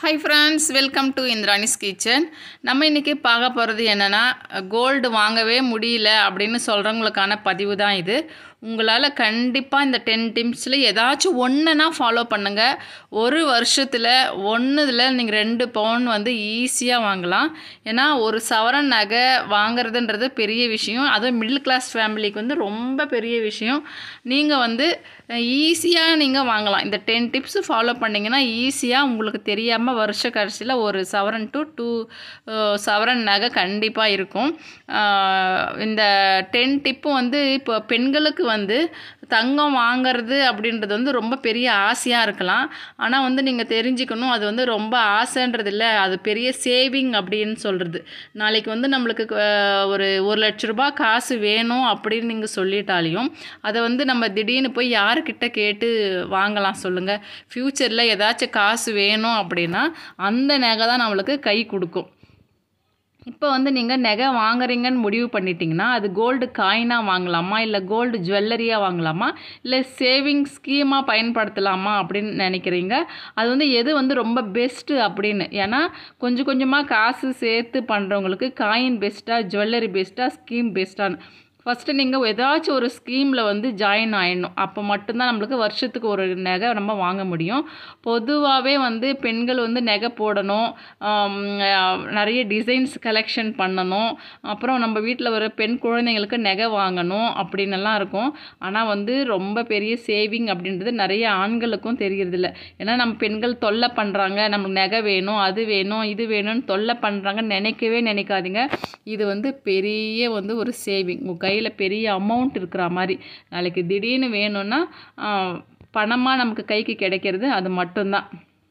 hi friends welcome to Indrani's kitchen நம்ம இன்றைக்கி பார்க்க போகிறது என்னென்னா கோல்டு வாங்கவே முடியல அப்படின்னு சொல்கிறவங்களுக்கான பதிவு தான் இது உங்களால் கண்டிப்பாக இந்த டென் டிப்ஸில் ஏதாச்சும் ஒன்றுனா ஃபாலோ பண்ணுங்கள் ஒரு வருஷத்தில் ஒன்றுல நீங்கள் ரெண்டு பவுன் வந்து ஈஸியாக வாங்கலாம் ஏன்னா ஒரு சவரன் நகை வாங்குறதுன்றது பெரிய விஷயம் அதுவும் மிடில் கிளாஸ் ஃபேமிலிக்கு வந்து ரொம்ப பெரிய விஷயம் நீங்கள் வந்து ஈஸியாக நீங்கள் வாங்கலாம் இந்த டென் டிப்ஸ் ஃபாலோ பண்ணிங்கன்னா ஈஸியாக உங்களுக்கு தெரியாமல் வருஷ கடைசியில் ஒரு சவரன் டு டூ சவரன் நகை கண்டிப்பாக இருக்கும் ஆஹ் இந்த டென் டிப்பும் வந்து இப்போ பெண்களுக்கு வந்து தங்கம் வாங்கிறது அப்படின்றது வந்து ரொம்ப பெரிய ஆசையாக இருக்கலாம் ஆனால் வந்து நீங்கள் தெரிஞ்சுக்கணும் அது வந்து ரொம்ப ஆசைன்றது இல்லை அது பெரிய சேவிங் அப்படின்னு சொல்கிறது நாளைக்கு வந்து நம்மளுக்கு ஆஹ் ஒரு ஒரு லட்ச ரூபாய் காசு வேணும் அப்படின்னு நீங்கள் சொல்லிட்டாலையும் அதை வந்து நம்ம திடீர்னு போய் யாருக்கிட்ட கேட்டு வாங்கலாம் சொல்லுங்கள் ஃப்யூச்சரில் ஏதாச்சும் காசு வேணும் அப்படின்னா அந்த நகை தான் நம்மளுக்கு கை கொடுக்கும் இப்போ வந்து நீங்கள் நகை வாங்குறீங்கன்னு முடிவு பண்ணிட்டீங்கன்னா அது கோல்டு காயினாக வாங்கலாமா இல்லை கோல்டு ஜுவல்லரியாக வாங்கலாமா இல்லை சேவிங் ஸ்கீமாக பயன்படுத்தலாமா அப்படின்னு நினைக்கிறீங்க அது வந்து எது வந்து ரொம்ப பெஸ்ட்டு அப்படின்னு ஏன்னா கொஞ்சம் கொஞ்சமாக காசு சேர்த்து பண்ணுறவங்களுக்கு காயின் பெஸ்ட்டாக ஜுவல்லரி பெஸ்ட்டாக ஸ்கீம் பெஸ்ட்டான்னு ஃபஸ்ட்டு நீங்கள் ஏதாச்சும் ஒரு ஸ்கீமில் வந்து ஜாயின் ஆயிடணும் அப்போ மட்டும்தான் நம்மளுக்கு வருஷத்துக்கு ஒரு நகை நம்ம வாங்க முடியும் பொதுவாகவே வந்து பெண்கள் வந்து நகை போடணும் ஆம், அஹ், நிறைய டிசைன்ஸ் கலெக்ஷன் பண்ணணும் அப்புறம் நம்ம வீட்டில் வர பெண் குழந்தைங்களுக்கு நகை வாங்கணும் அப்படின்னு எல்லாம் இருக்கும் ஆனால் வந்து ரொம்ப பெரிய சேவிங் அப்படின்றது நிறைய ஆண்களுக்கும் தெரியறதில்ல ஏன்னா நம்ம பெண்கள் தொல்லை பண்ணுறாங்க நமக்கு நகை வேணும் அது வேணும் இது வேணும்னு தொல்லை பண்ணுறாங்க நினைக்கவே நினைக்காதீங்க இது வந்து பெரிய வந்து ஒரு சேவிங் உங்கள் கையில் பெரிய அமௌண்ட் இருக்கிற மாதிரி நாளைக்கு திடீர்னு வேணும்னா பணமாக நமக்கு கைக்கு கிடைக்கிறது அது மட்டும்தான்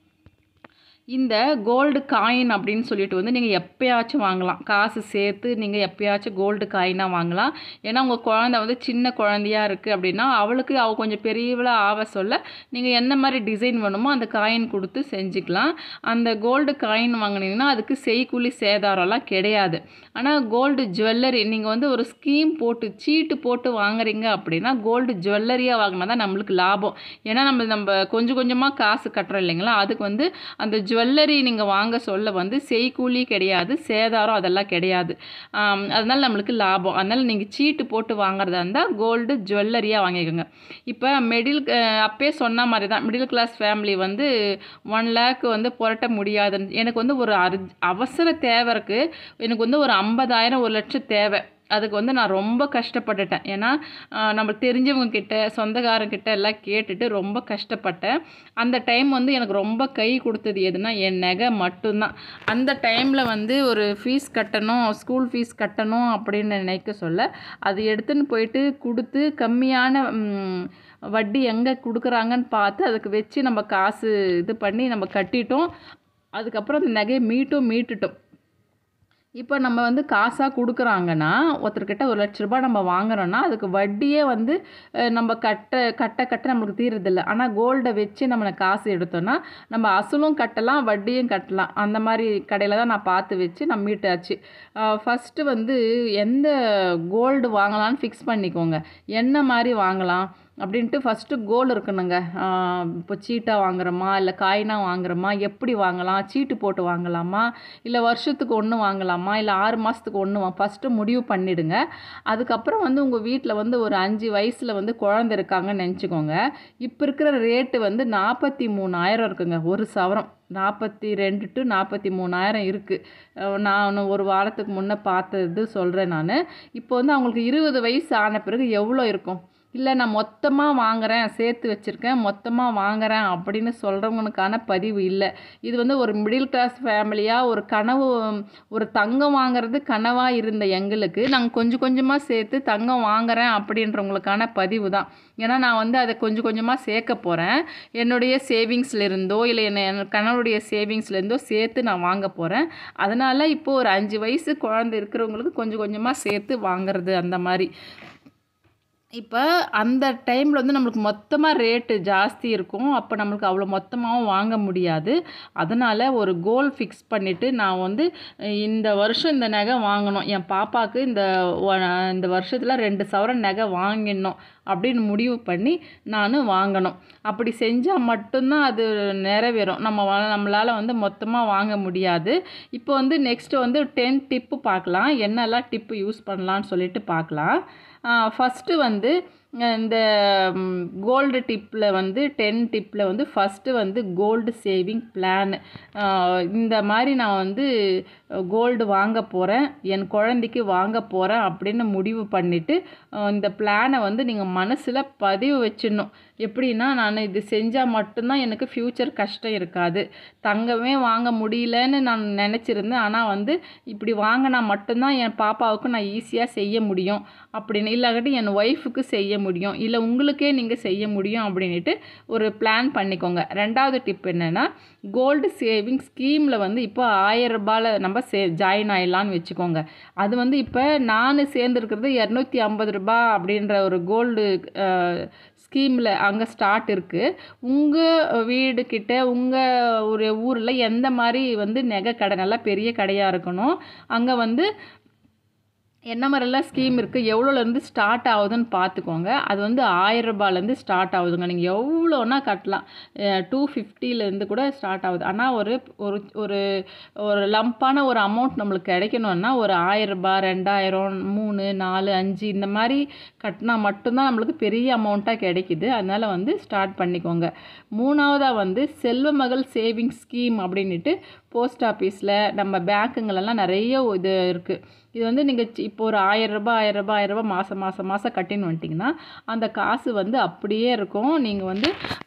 இந்த கோல்டு காயின் அப்படின்னு சொல்லிட்டு வந்து நீங்கள் எப்பயாச்சும் வாங்கலாம் காசு சேர்த்து நீங்கள் எப்பயாச்சும் கோல்டு காயினாக வாங்கலாம் ஏன்னா உங்கள் குழந்தை வந்து சின்ன குழந்தையா இருக்குது அப்படின்னா அவளுக்கு அவள் கொஞ்சம் பெரியவளாக ஆக சொல்ல நீங்கள் என்ன மாதிரி டிசைன் வேணுமோ அந்த காயின் கொடுத்து செஞ்சுக்கலாம் அந்த கோல்டு காயின் வாங்கினீங்கன்னா அதுக்கு செய்கூலி சேதாரம்லாம் கிடையாது ஆனால் கோல்டு ஜுவல்லரி நீங்கள் வந்து ஒரு ஸ்கீம் போட்டு சீட்டு போட்டு வாங்குறீங்க அப்படின்னா கோல்டு ஜுவல்லரியாக வாங்கினா தான் நம்மளுக்கு லாபம் ஏன்னா நம்ம நம்ம கொஞ்சம் கொஞ்சமாக காசு கட்டுறோம் இல்லைங்களா அதுக்கு வந்து அந்த ஜுவல்லரி நீங்கள் வாங்க சொல்ல வந்து செய்கூலி கிடையாது சேதாரம் அதெல்லாம் கிடையாது ஆம், அதனால நம்மளுக்கு லாபம் அதனால் நீங்கள் சீட்டு போட்டு வாங்குறதா இருந்தால் கோல்டு ஜுவல்லரியாக வாங்கிக்கோங்க இப்போ மிடில் அப்பயே சொன்ன மாதிரி தான் மிடில் கிளாஸ் ஃபேமிலி வந்து ஒன் லேக் வந்து புரட்ட முடியாது எனக்கு வந்து ஒரு அர்ஜ் அவசர தேவை இருக்குது எனக்கு வந்து ஒரு ஐம்பதாயிரம் ஒரு லட்சம் தேவை அதுக்கு வந்து நான் ரொம்ப கஷ்டப்பட்டுட்டேன் ஏன்னா ஆஹ், நம்ம தெரிஞ்சவங்க கிட்ட சொந்தக்காரங்க கிட்ட எல்லாம் கேட்டுட்டு ரொம்ப கஷ்டப்பட்டேன் அந்த டைம் வந்து எனக்கு ரொம்ப கை கொடுத்தது எதுனா என் நகை மட்டும்தான் அந்த டைமில் வந்து ஒரு ஃபீஸ் கட்டணும் ஸ்கூல் ஃபீஸ் கட்டணும் அப்படின்னு நினைக்க சொல்ல அது எடுத்துன்னு போயிட்டு கொடுத்து கம்மியான ம், வட்டி எங்கே கொடுக்குறாங்கன்னு பார்த்து அதுக்கு வச்சு நம்ம காசு இது பண்ணி நம்ம கட்டிட்டோம் அதுக்கப்புறம் அந்த நகையை மீட்டும் மீட்டுட்டோம் இப்போ நம்ம வந்து காசாக கொடுக்குறாங்கன்னா ஒருத்தர்கிட்ட ஒரு லட்ச ரூபாய் நம்ம வாங்குறோன்னா அதுக்கு வட்டியே வந்து அஹ், நம்ம கட்ட கட்ட கட்ட நம்மளுக்கு தீரதில்லை ஆனால் கோல்டை வச்சு நம்ம காசு எடுத்தோன்னா நம்ம அசலும் கட்டலாம் வட்டியும் கட்டலாம் அந்த மாதிரி கடையில் தான் நான் பார்த்து வச்சு நான் மீட்டாச்சு ஃபஸ்ட்டு வந்து எந்த கோல்டு வாங்கலாம்னு ஃபிக்ஸ் பண்ணிக்கோங்க என்ன மாதிரி வாங்கலாம் அப்படின்ட்டு ஃபஸ்ட்டு கோல் இருக்கணுங்க ஆஹ் இப்போ சீட்டாக வாங்குறோமா இல்லை காயினாக வாங்குறோமா எப்படி வாங்கலாம் சீட்டு போட்டு வாங்கலாமா இல்லை வருஷத்துக்கு ஒன்று வாங்கலாமா இல்லை ஆறு மாதத்துக்கு ஒன்று வா ஃபஸ்ட்டு முடிவு பண்ணிடுங்க அதுக்கப்புறம் வந்து உங்கள் வீட்டில் வந்து ஒரு அஞ்சு வயசில் வந்து குழந்தை இருக்காங்கன்னு நினச்சிக்கோங்க இப்போ இருக்கிற ரேட்டு வந்து நாற்பத்தி மூணாயிரம் இருக்குங்க ஒரு சவரம் நாற்பத்தி ரெண்டு டு நாற்பத்தி மூணாயிரம் இருக்குது நான் ஒரு வாரத்துக்கு முன்னே பார்த்தது சொல்கிறேன் நான் இப்போ வந்து அவங்களுக்கு இருபது வயசு ஆன பிறகு எவ்வளோ இருக்கும் இல்லை நான் மொத்தமாக வாங்குறேன் சேர்த்து வச்சுருக்கேன் மொத்தமாக வாங்குறேன் அப்படின்னு சொல்கிறவங்களுக்கான பதிவு இல்லை இது வந்து ஒரு மிடில் கிளாஸ் ஃபேமிலியாக ஒரு கனவு ஒரு தங்கம் வாங்குறது கனவாக இருந்த எங்களுக்கு நாங்கள் கொஞ்சம் கொஞ்சமாக சேர்த்து தங்கம் வாங்குறேன் அப்படின்றவங்களுக்கான பதிவு தான் ஏன்னா நான் வந்து அதை கொஞ்சம் கொஞ்சமாக சேர்க்க போகிறேன் என்னுடைய சேவிங்ஸ்ல இருந்தோ இல்லை என்ன என் கணவருடைய சேவிங்ஸ்ல இருந்தோ சேர்த்து நான் வாங்க போகிறேன் அதனால் இப்போ ஒரு அஞ்சு வயசு குழந்தை இருக்கிறவங்களுக்கு கொஞ்சம் கொஞ்சமாக சேர்த்து வாங்குறது அந்த மாதிரி இப்போ அந்த டைமில் வந்து நம்மளுக்கு மொத்தமாக ரேட்டு ஜாஸ்தி இருக்கும் அப்போ நம்மளுக்கு அவ்வளோ மொத்தமாகவும் வாங்க முடியாது அதனால் ஒரு கோல் ஃபிக்ஸ் பண்ணிவிட்டு நான் வந்து இந்த வருஷம் இந்த நகை வாங்கணும் என் பாப்பாவுக்கு இந்த ஒ- இந்த வருஷத்தில் ரெண்டு சவரன் நகை வாங்கிடணும் அப்படின்னு முடிவு பண்ணி நான் வாங்கணும் அப்படி செஞ்சால் மட்டும்தான் அது நிறைவேறும் நம்ம வ- நம்மளால் வந்து மொத்தமாக வாங்க முடியாது இப்போ வந்து நெக்ஸ்ட் வந்து டென் டிப்பு பார்க்கலாம் என்னெல்லாம் டிப்பு யூஸ் பண்ணலான்னு சொல்லிட்டு பார்க்கலாம் ஃபஸ்ட்டு வந்து அஹ் இந்த கோல்டு டிப்பில் வந்து டென் டிப்பில் வந்து ஃபஸ்ட்டு வந்து கோல்டு சேவிங் பிளான் இந்த மாதிரி நான் வந்து கோல்டு வாங்க போகிறேன் என் குழந்தைக்கு வாங்க போகிறேன் அப்படின்னு முடிவு பண்ணிவிட்டு இந்த பிளானை வந்து நீங்கள் மனசில் பதிவு வச்சிடணும் எப்படின்னா நான் இது செஞ்சால் மட்டும்தான் எனக்கு ஃப்யூச்சர் கஷ்டம் இருக்காது தங்கமே வாங்க முடியலன்னு நான் நினச்சிருந்தேன் ஆனால் வந்து இப்படி வாங்கினா மட்டும்தான் என் பாப்பாவுக்கு நான் ஈஸியாக செய்ய முடியும் அப்படின்னு இல்லாட்டி என் ஒய்ஃபுக்கு செய்ய முடியும் இல்லை உங்களுக்கே நீங்கள் செய்ய முடியும் அப்படின்ட்டு ஒரு பிளான் பண்ணிக்கோங்க ரெண்டாவது டிப் என்னென்னா கோல்டு சேவிங் ஸ்கீமில் வந்து இப்போ ஆயிரம் ரூபாயில் நம்ம சே ஜாயின் ஆயிடலான்னு வச்சுக்கோங்க அது வந்து இப்போ நான் சேர்ந்துருக்கிறது இரநூத்தி ஐம்பது ரூபாய் அப்படின்ற ஒரு கோல்டு ஸ்கீமில் அங்கே ஸ்டார்ட் இருக்குது உங்கள் வீடு கிட்ட உங்கள் ஒரு ஊரில் எந்த மாதிரி வந்து நகை கடை நல்லா பெரிய கடையாக இருக்கணும் அங்கே வந்து என்ன மாதிரிலாம் ஸ்கீம் இருக்குது எவ்வளோலேருந்து ஸ்டார்ட் ஆகுதுன்னு பார்த்துக்கோங்க அது வந்து ஆயிரம் ரூபாயிலேருந்து ஸ்டார்ட் ஆகுதுங்க நீங்கள் எவ்வளோனா கட்டலாம் டூ ஃபிஃப்டிலேருந்து கூட ஸ்டார்ட் ஆகுது ஆனால் ஒரு ஒரு ஒரு ஒரு லம்பான ஒரு அமௌண்ட் நம்மளுக்கு கிடைக்கணும்னா ஒரு ஆயிரம் ரூபாய் ரெண்டாயிரம் மூணு நாலு அஞ்சு இந்த மாதிரி கட்டினா மட்டும்தான் நம்மளுக்கு பெரிய அமௌண்ட்டாக கிடைக்குது அதனால் வந்து ஸ்டார்ட் பண்ணிக்கோங்க மூணாவதாக வந்து செல்வ மகள் சேவிங்ஸ் ஸ்கீம் அப்படின்ட்டு போஸ்ட் ஆஃபீஸில் நம்ம பேங்க்குங்களெல்லாம் நிறைய இது இருக்குது இது வந்து நீங்கள் இப்போ ஒரு ஆயிரம் ரூபாய் ஆயிரம் ரூபாய் ஆயிரம் ரூபாய் மாதம் மாதம் மாதம் கட்டின்னு வந்துட்டிங்கன்னா அந்த காசு வந்து அப்படியே இருக்கும் நீங்கள் வந்து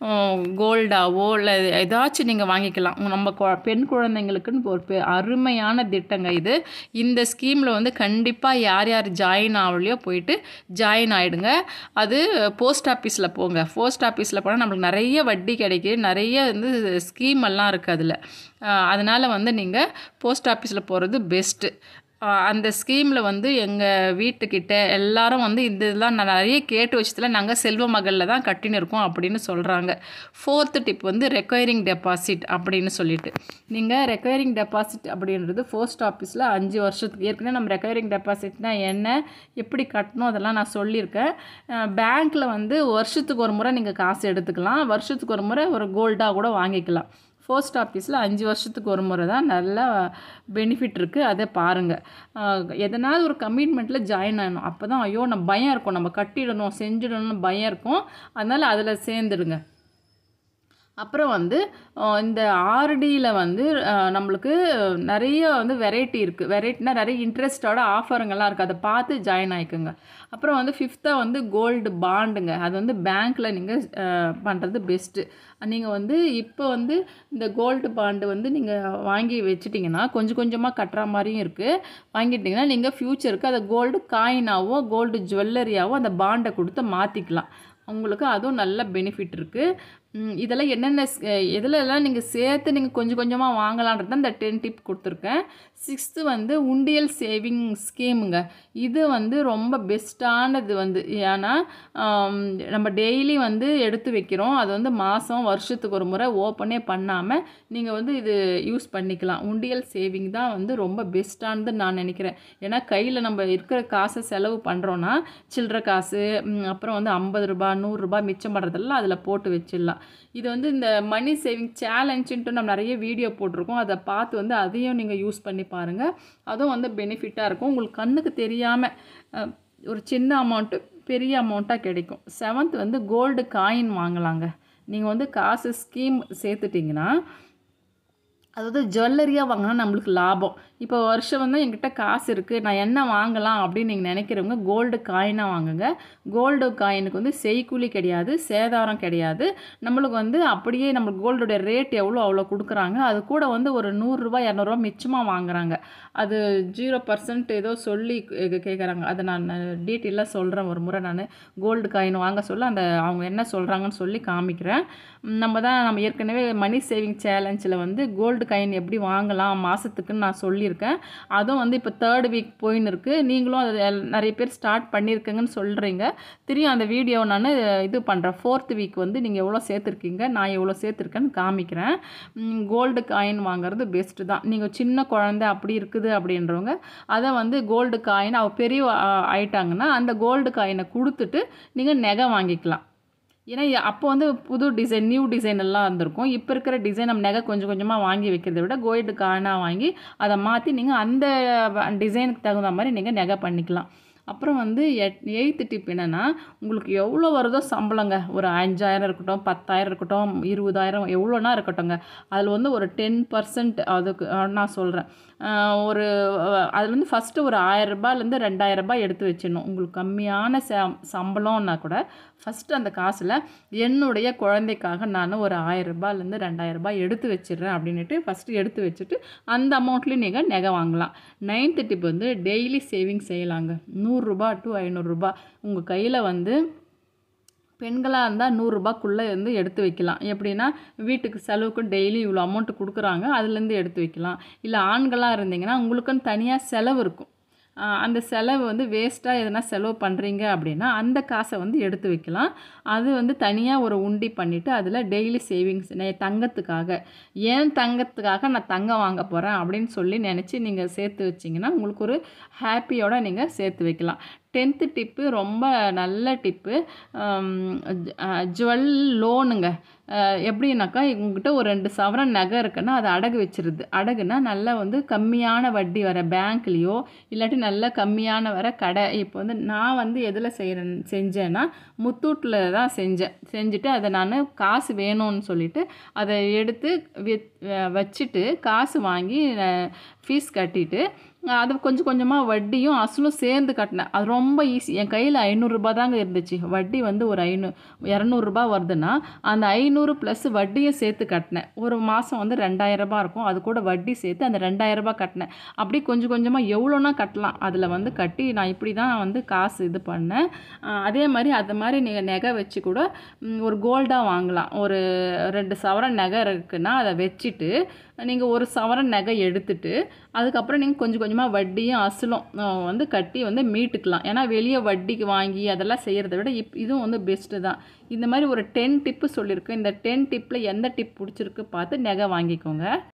கோல்டாவோ இல்லை ஏதாச்சும் நீங்கள் வாங்கிக்கலாம் நம்ம கொ- பெண் குழந்தைங்களுக்குன்னு ஒரு பெ- அருமையான திட்டங்க இது இந்த ஸ்கீமில் வந்து கண்டிப்பாக யார் யார் ஜாயின் ஆகலையோ போயிட்டு ஜாயின் ஆகிடுங்க அது போஸ்ட் ஆஃபீஸில் போங்க போஸ்ட் ஆஃபீஸில் போனால் நம்மளுக்கு நிறைய வட்டி கிடைக்குது நிறைய வந்து ஸ்கீம் எல்லாம் இருக்குது அதில் அதனால் வந்து நீங்கள் போஸ்ட் ஆஃபீஸில் போகிறது பெஸ்ட்டு அந்த ஸ்கீமில் வந்து எங்கள் வீட்டுக்கிட்ட எல்லாரும் வந்து இந்த இதெல்லாம் நான் நிறைய கேட்டு வச்சதில் நாங்கள் செல்வ மகளில் தான் கட்டின்னு இருக்கோம் அப்படின்னு சொல்கிறாங்க ஃபோர்த்து டிப் வந்து ரெக்வயரிங் டெபாசிட் அப்படின்னு சொல்லிட்டு நீங்கள் ரெக்வயரிங் டெபாசிட் அப்படின்றது போஸ்ட் ஆஃபீஸில் அஞ்சு வருஷத்துக்கு ஏற்கனவே நம்ம ரெக்வயரிங் டெபாசிட்னா என்ன எப்படி கட்டணும் அதெல்லாம் நான் சொல்லியிருக்கேன் பேங்க்கில் வந்து வருஷத்துக்கு ஒரு முறை நீங்கள் காசு எடுத்துக்கலாம் வருஷத்துக்கு ஒரு முறை ஒரு கோல்டாக கூட வாங்கிக்கலாம் போஸ்ட் ஆஃபீஸில் அஞ்சு வருஷத்துக்கு ஒரு முறை தான் நல்ல பெனிஃபிட் இருக்குது அதை பாருங்கள் எதனாவது ஒரு கமிட்மெண்ட்டில் ஜாயின் ஆகணும் அப்போ தான் ஐயோ நம்ம பயம் இருக்கும் நம்ம கட்டிடணும் செஞ்சிடணும்னு பயம் இருக்கும் அதனால் அதில் சேர்ந்துடுங்க அப்புறம் வந்து அஹ், இந்த ஆர்டியில் வந்து அஹ், நம்மளுக்கு நிறைய வந்து வெரைட்டி இருக்குது வெரைட்டினா நிறைய இன்ட்ரெஸ்டோட ஆஃபருங்கெல்லாம் இருக்குது அதை பார்த்து ஜாயின் ஆகிக்கோங்க அப்புறம் வந்து ஃபிஃப்த்தாக வந்து கோல்டு பாண்டுங்க அது வந்து பேங்க்கில் நீங்கள் பண்ணுறது பெஸ்ட்டு நீங்கள் வந்து இப்போ வந்து இந்த கோல்டு பாண்டு வந்து நீங்கள் வாங்கி வச்சிட்டிங்கன்னா கொஞ்சம் கொஞ்சமாக கட்டுற மாதிரியும் இருக்குது வாங்கிட்டிங்கன்னா நீங்கள் ஃப்யூச்சருக்கு அதை கோல்டு காயினாவோ கோல்டு ஜுவல்லரியாவோ அந்த பாண்டை கொடுத்து மாற்றிக்கலாம் உங்களுக்கு அதுவும் நல்ல பெனிஃபிட் இருக்குது ம், இதெல்லாம் என்னென்ன ஸ்- அஹ் எதுலெல்லாம் நீங்கள் சேர்த்து நீங்கள் கொஞ்சம் கொஞ்சமாக வாங்கலான்றது தான் இந்த டென் டிப் கொடுத்துருக்கேன் சிக்ஸ்த்து வந்து உண்டியல் சேவிங் ஸ்கீமுங்க இது வந்து ரொம்ப பெஸ்ட்டானது வந்து ஏன்னா ஆம், நம்ம டெய்லி வந்து எடுத்து வைக்கிறோம் அது வந்து மாதம் வருஷத்துக்கு ஒரு முறை ஓப்பனே பண்ணாமல் நீங்கள் வந்து இது யூஸ் பண்ணிக்கலாம் உண்டியல் சேவிங் தான் வந்து ரொம்ப பெஸ்ட்டானது நான் நினைக்கிறேன் ஏன்னா கையில் நம்ம இருக்கிற காசை செலவு பண்ணுறோன்னா சில்லற காசு ம், அப்புறம் வந்து ஐம்பது ரூபாய் நூறுரூபா மிச்சம் பண்ணுறதெல்லாம் அதில் போட்டு வச்சிடலாம் இது வந்து இந்த மணி சேவிங் சேலஞ்சுன்ட்டு நம்ம நிறைய வீடியோ போட்டிருக்கோம் அதை பார்த்து வந்து அதையும் நீங்கள் யூஸ் பண்ணி பாருங்கள் அதுவும் வந்து பெனிஃபிட்டாக இருக்கும் உங்களுக்கு கண்ணுக்கு தெரியாமல் ஒரு சின்ன அமௌண்ட்டு பெரிய அமௌண்ட்டாக கிடைக்கும் செவன்த் வந்து கோல்டு காயின் வாங்கலாங்க நீங்கள் வந்து காசு ஸ்கீம் சேர்த்துட்டிங்கன்னா அதாவது ஜுவல்லரியாக வாங்கினா நம்மளுக்கு லாபம் இப்போ வருஷம் வந்து என்கிட்ட காசு இருக்குது நான் என்ன வாங்கலாம் அப்படின்னு நீங்கள் நினைக்கிறவங்க கோல்டு காயினாக வாங்குங்க கோல்டு காயினுக்கு வந்து செய்கூலி கிடையாது சேதாரம் கிடையாது நம்மளுக்கு வந்து அப்படியே நம்ம கோல்டோட ரேட் எவ்வளோ அவ்வளோ கொடுக்குறாங்க அது கூட வந்து ஒரு நூறுரூவா இரநூறுவா மிச்சமாக வாங்குறாங்க அது ஜீரோ பர்சன்ட் ஏதோ சொல்லி கே- கேட்குறாங்க அதை நான் டீட்டெயிலாக சொல்கிறேன் ஒரு முறை நான் கோல்டு காயின் வாங்க சொல்ல அந்த அவங்க என்ன சொல்கிறாங்கன்னு சொல்லி காமிக்கிறேன் ம், நம்ம தான் நம்ம ஏற்கனவே மணி சேவிங் சேலஞ்சில் வந்து கோல்டு கோல்டு காயின் எப்படி வாங்கலாம் மாதத்துக்குன்னு நான் சொல்லியிருக்கேன் அதுவும் வந்து இப்போ தேர்ட் வீக் போயின்னு இருக்குது நீங்களும் அது எல்- நிறைய பேர் ஸ்டார்ட் பண்ணியிருக்கீங்கன்னு சொல்கிறீங்க திரும்பி அந்த வீடியோ நான் இது பண்ணுறேன் ஃபோர்த் வீக் வந்து நீங்கள் எவ்வளோ சேர்த்துருக்கீங்க நான் எவ்வளோ சேர்த்துருக்கேன்னு காமிக்கிறேன் கோல்டு காயின் வாங்குறது பெஸ்ட்டு தான் நீங்கள் சின்ன குழந்தை அப்படி இருக்குது அப்படின்றவங்க அதை வந்து கோல்டு காயின் அவ பெரிய ஆ, ஆயிட்டாங்கன்னா அந்த கோல்டு காயினை கொடுத்துட்டு நீங்கள் நகை வாங்கிக்கலாம் ஏன்னா இ- அப்போ வந்து புது டிசைன் நியூ டிசைன் எல்லாம் இருந்திருக்கும் இப்போ இருக்கிற டிசைன் நம்ம நகை கொஞ்சம் கொஞ்சமாக வாங்கி வைக்கிறத விட கோல்டு காயினாக வாங்கி அதை மாற்றி நீங்கள் அந்த டிசைனுக்கு தகுந்த மாதிரி நீங்கள் நகை பண்ணிக்கலாம் அப்புறம் வந்து எட் எயித்து டிப் என்னென்னா உங்களுக்கு எவ்வளோ வருதோ சம்பளங்க ஒரு அஞ்சாயிரம் இருக்கட்டும் பத்தாயிரம் இருக்கட்டும் இருபதாயிரம் எவ்வளோனா இருக்கட்டும்ங்க அதில் வந்து ஒரு டென் பர்சன்ட் அதுக்கு அஹ், நான் சொல்கிறேன் ஒரு அஹ், அதில் வந்து ஃபஸ்ட்டு ஒரு ஆயிரரூபாலேருந்து ரெண்டாயிரரூபா எடுத்து வச்சிடணும் உங்களுக்கு கம்மியான ச சம்பளம்னா கூட ஃபஸ்ட்டு அந்த காசில் என்னுடைய குழந்தைக்காக நான் ஒரு ஆயிரரூபாலேருந்து ரெண்டாயிரரூபா எடுத்து வச்சிடுறேன் அப்படின்ட்டு ஃபஸ்ட்டு எடுத்து வச்சுட்டு அந்த அமௌண்ட்லேயும் நீங்கள் நகை வாங்கலாம் நைன்த்து டிப் வந்து டெய்லி சேவிங் செய்யலாங்க நூறுரூபா டு ஐநூறுரூபா உங்கள் கையில் வந்து பெண்களாக இருந்தால் நூறுரூபாக்குள்ளே இருந்து எடுத்து வைக்கலாம் எப்படின்னா வீட்டுக்கு செலவுக்கு டெய்லி இவ்வளோ அமௌண்ட்டு கொடுக்குறாங்க அதுலேருந்து எடுத்து வைக்கலாம் இல்லை ஆண்களாக இருந்தீங்கன்னா உங்களுக்குன்னு தனியாக செலவு இருக்கும் ஆஹ் அந்த செலவு வந்து வேஸ்ட்டாக எதனா செலவு பண்ணுறீங்க அப்படின்னா அந்த காசை வந்து எடுத்து வைக்கலாம் அது வந்து தனியாக ஒரு உண்டி பண்ணிவிட்டு அதில் டெய்லி சேவிங்ஸ் தங்கத்துக்காக ஏன் தங்கத்துக்காக நான் தங்கம் வாங்க போகிறேன் அப்படின்னு சொல்லி நினச்சி நீங்கள் சேர்த்து வச்சிங்கன்னா உங்களுக்கு ஒரு ஹாப்பியோட நீங்கள் சேர்த்து வைக்கலாம் டென்த்து டிப்பு ரொம்ப நல்ல டிப்பு ஜுவல் லோனுங்க அஹ் எப்படின்னாக்கா உங்ககிட்ட ஒரு ரெண்டு சவரன் நகை இருக்குன்னா அது அடகு வச்சிருது அடகுனா நல்லா வந்து கம்மியான வட்டி வர பேங்க்லேயோ இல்லாட்டி நல்ல கம்மியான வர கடை இப்போ வந்து நான் வந்து எதில் செய்கிறேன் செஞ்சேன்னா முத்தூட்டில் தான் செஞ்சேன் செஞ்சுட்டு அதை நான் காசு வேணும்னு சொல்லிட்டு அதை எடுத்து வித் வச்சுட்டு காசு வாங்கி ஃபீஸ் கட்டிட்டு அது கொஞ்சம் கொஞ்சமாக வட்டியும் அசலும் சேர்ந்து கட்டினேன் அது ரொம்ப ஈஸி என் கையில் ஐநூறுரூபா தாங்க இருந்துச்சு வட்டி வந்து ஒரு ஐநூ இரநூறுபா வருதுன்னா அந்த ஐநூறு ப்ளஸ் வட்டியும் சேர்த்து கட்டினேன் ஒரு மாதம் வந்து ரெண்டாயிரரூபா இருக்கும் அது கூட வட்டி சேர்த்து அந்த ரெண்டாயிரரூபா கட்டினேன் அப்படி கொஞ்சம் கொஞ்சமாக எவ்வளோனா கட்டலாம் அதில் வந்து கட்டி நான் இப்படி தான் வந்து காசு இது பண்ணேன் ஆஹ் அதே மாதிரி அது மாதிரி நீங்கள் நகை வச்சு கூட ம், ஒரு கோல்டாக வாங்கலாம் ஒரு ரெண்டு சவரன் நகை இருக்குன்னா அதை வச்சுட்டு நீங்கள் ஒரு சவரன் நகை எடுத்துட்டு அதுக்கப்புறம் நீங்கள் கொஞ்சம் கொஞ்சமாக வட்டியும் அசலும் அஹ், வந்து கட்டி வந்து மீட்டுக்கலாம் ஏன்னா வெளியே வட்டிக்கு வாங்கி அதெல்லாம் செய்கிறத விட இப் இதுவும் வந்து பெஸ்ட்டு தான் இந்த மாதிரி ஒரு டென் டிப்பு சொல்லியிருக்கேன் இந்த டென் டிப்பில் எந்த டிப் பிடிச்சிருக்கு பார்த்து நகை வாங்கிக்கோங்க